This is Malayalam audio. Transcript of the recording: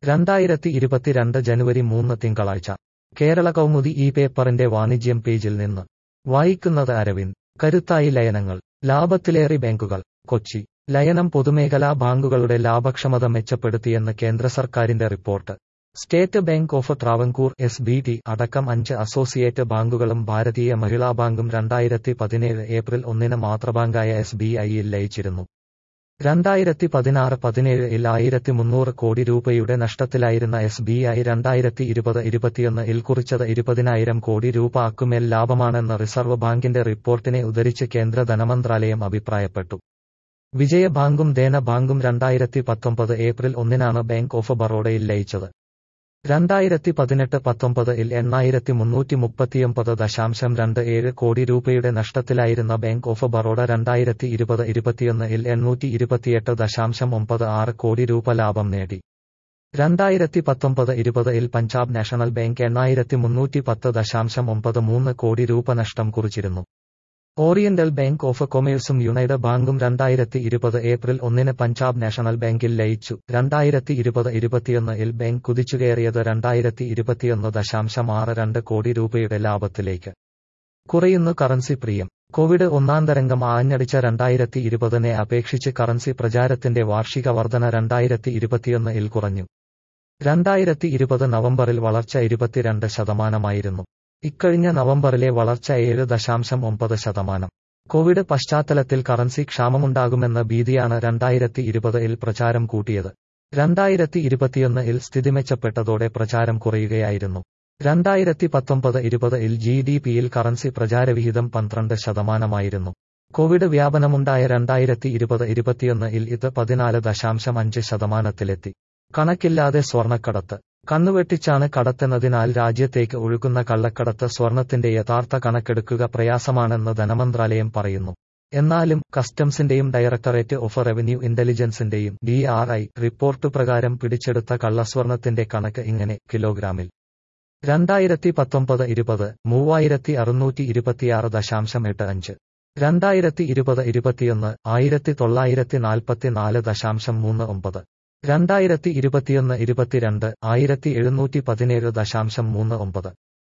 രണ്ടായിരത്തി ഇരുപത്തിരണ്ട് ജനുവരി മൂന്ന് തിങ്കളാഴ്ച കേരള കൗമുദി ഈ പേപ്പറിന്റെ വാണിജ്യം പേജിൽ നിന്ന് വായിക്കുന്നത് അരവിന്ദ് കരുത്തായി ലയനങ്ങൾ ലാഭത്തിലേറി ബാങ്കുകൾ കൊച്ചി ലയനം പൊതുമേഖലാ ബാങ്കുകളുടെ ലാഭക്ഷമത മെച്ചപ്പെടുത്തിയെന്ന് കേന്ദ്ര സർക്കാരിന്റെ report state bank of Travancore S B T അടക്കം അഞ്ച് അസോസിയേറ്റ് ബാങ്കുകളും ഭാരതീയ മഹിളാ ബാങ്കും രണ്ടായിരത്തി പതിനേഴ് ഏപ്രിൽ ഒന്നിന് മാതൃബാങ്കായ എസ് ബി ഐയിൽ ലയിച്ചിരുന്നു രണ്ടായിരത്തി പതിനാറ് പതിനേഴിൽ ആയിരത്തി മുന്നൂറ് കോടി രൂപയുടെ നഷ്ടത്തിലായിരുന്ന എസ് ബി ഐ രണ്ടായിരത്തി ഇരുപത് ഇരുപത്തിയൊന്ന് ഇൽ കുറിച്ചത് ഇരുപതിനായിരം കോടി രൂപ അക്കുമേൽ ലാഭമാണെന്ന് റിസർവ് ബാങ്കിന്റെ റിപ്പോർട്ടിനെ ഉദ്ധരിച്ച് കേന്ദ്ര ധനമന്ത്രാലയം അഭിപ്രായപ്പെട്ടു വിജയ ബാങ്കും ദേന ബാങ്കും രണ്ടായിരത്തി പത്തൊമ്പത് ഏപ്രിൽ ഒന്നിനാണ് ബാങ്ക് ഓഫ് ബറോഡയിൽ ലയിച്ചത് രണ്ടായിരത്തി പതിനെട്ട് പത്തൊമ്പത് ഇൽ എണ്ണായിരത്തി മുന്നൂറ്റി മുപ്പത്തിയൊമ്പത് ദശാംശം രണ്ട് ഏഴ് കോടി രൂപയുടെ നഷ്ടത്തിലായിരുന്ന ബാങ്ക് ഓഫ് ബറോഡ രണ്ടായിരത്തി ഇരുപത് ഇരുപത്തിയൊന്ന് ഇൽ എണ്ണൂറ്റി ഇരുപത്തിയെട്ട് ദശാംശം ഒമ്പത് ആറ് കോടി രൂപ ലാഭം നേടി രണ്ടായിരത്തി പത്തൊമ്പത് ഇരുപത് ഇൽ പഞ്ചാബ് നാഷണൽ ബാങ്ക് എണ്ണായിരത്തി മുന്നൂറ്റി പത്ത് ദശാംശം ഒമ്പത് മൂന്ന് കോടി രൂപ നഷ്ടം കുറിച്ചിരുന്നു ഓറിയന്റൽ ബാങ്ക് ഓഫ് കൊമേഴ്സും യുണൈറ്റഡ് ബാങ്കും രണ്ടായിരത്തി ഇരുപത് ഏപ്രിൽ ഒന്നിന് പഞ്ചാബ് നാഷണൽ ബാങ്കിൽ ലയിച്ചു രണ്ടായിരത്തി ഇരുപത് ഇരുപത്തിയൊന്ന് ഇൽ ബാങ്ക് കുതിച്ചുകയറിയത് രണ്ടായിരത്തി ഇരുപത്തിയൊന്ന് ദശാംശം ആറ് രണ്ട് കോടി രൂപയുടെ ലാഭത്തിലേക്ക് കുറയുന്നു കറൻസി പ്രിയം കോവിഡ് ഒന്നാം തരംഗം ആഞ്ഞടിച്ച രണ്ടായിരത്തി ഇരുപതിനെ അപേക്ഷിച്ച് കറൻസി പ്രചാരത്തിന്റെ വാർഷിക വർധന രണ്ടായിരത്തി ഇരുപത്തിയൊന്ന് ഇൽ കുറഞ്ഞു രണ്ടായിരത്തി ഇരുപത് നവംബറിൽ വളർച്ച ഇരുപത്തിരണ്ട് ശതമാനമായിരുന്നു ഇക്കഴിഞ്ഞ നവംബറിലെ വളർച്ച ഏഴ് ദശാംശം ഒമ്പത് ശതമാനം കോവിഡ് പശ്ചാത്തലത്തിൽ കറൻസി ക്ഷാമമുണ്ടാകുമെന്ന ഭീതിയാണ് രണ്ടായിരത്തി ഇരുപത് ഇൽ പ്രചാരം കൂട്ടിയത് രണ്ടായിരത്തി ഇരുപത്തിയൊന്ന് ഇൽ സ്ഥിതി മെച്ചപ്പെട്ടതോടെ പ്രചാരം കുറയുകയായിരുന്നു രണ്ടായിരത്തി പത്തൊമ്പത് ഇരുപത് ഇൽ ജി ഡി പിയിൽ കറൻസി പ്രചാരവിഹിതം പന്ത്രണ്ട് ശതമാനമായിരുന്നു കോവിഡ് വ്യാപനമുണ്ടായ രണ്ടായിരത്തി ഇരുപത് ഇരുപത്തിയൊന്ന് ഇൽ ഇത് പതിനാല് ദശാംശം അഞ്ച് ശതമാനത്തിലെത്തി കണക്കില്ലാതെ സ്വർണക്കടത്ത് കണ്ണുവെട്ടിച്ചാണ് കടത്തെന്നതിനാൽ രാജ്യത്തേക്ക് ഒഴുകുന്ന കള്ളക്കടത്ത് സ്വർണത്തിന്റെ യഥാർത്ഥ കണക്കെടുക്കുക പ്രയാസമാണെന്ന് ധനമന്ത്രാലയം പറയുന്നു എന്നാലും കസ്റ്റംസിന്റെയും ഡയറക്ടറേറ്റ് ഓഫ് റവന്യൂ ഇന്റലിജൻസിന്റെയും ഡി ആർ ഐ റിപ്പോർട്ട് പ്രകാരം പിടിച്ചെടുത്ത കള്ളസ്വർണത്തിന്റെ കണക്ക് ഇങ്ങനെ കിലോഗ്രാമിൽ രണ്ടായിരത്തി പത്തൊമ്പത് ഇരുപത് മൂവായിരത്തി അറുന്നൂറ്റി ഇരുപത്തിയാറ് ദശാംശം എട്ട് അഞ്ച് രണ്ടായിരത്തി ഇരുപത് ഇരുപത്തിയൊന്ന് ആയിരത്തി തൊള്ളായിരത്തി നാൽപ്പത്തി നാല് ദശാംശം മൂന്ന് ഒമ്പത് രണ്ടായിരത്തി ഇരുപത്തിയൊന്ന് ഇരുപത്തിരണ്ട് ആയിരത്തി എഴുന്നൂറ്റി പതിനേഴ് ദശാംശം മൂന്ന് ഒമ്പത്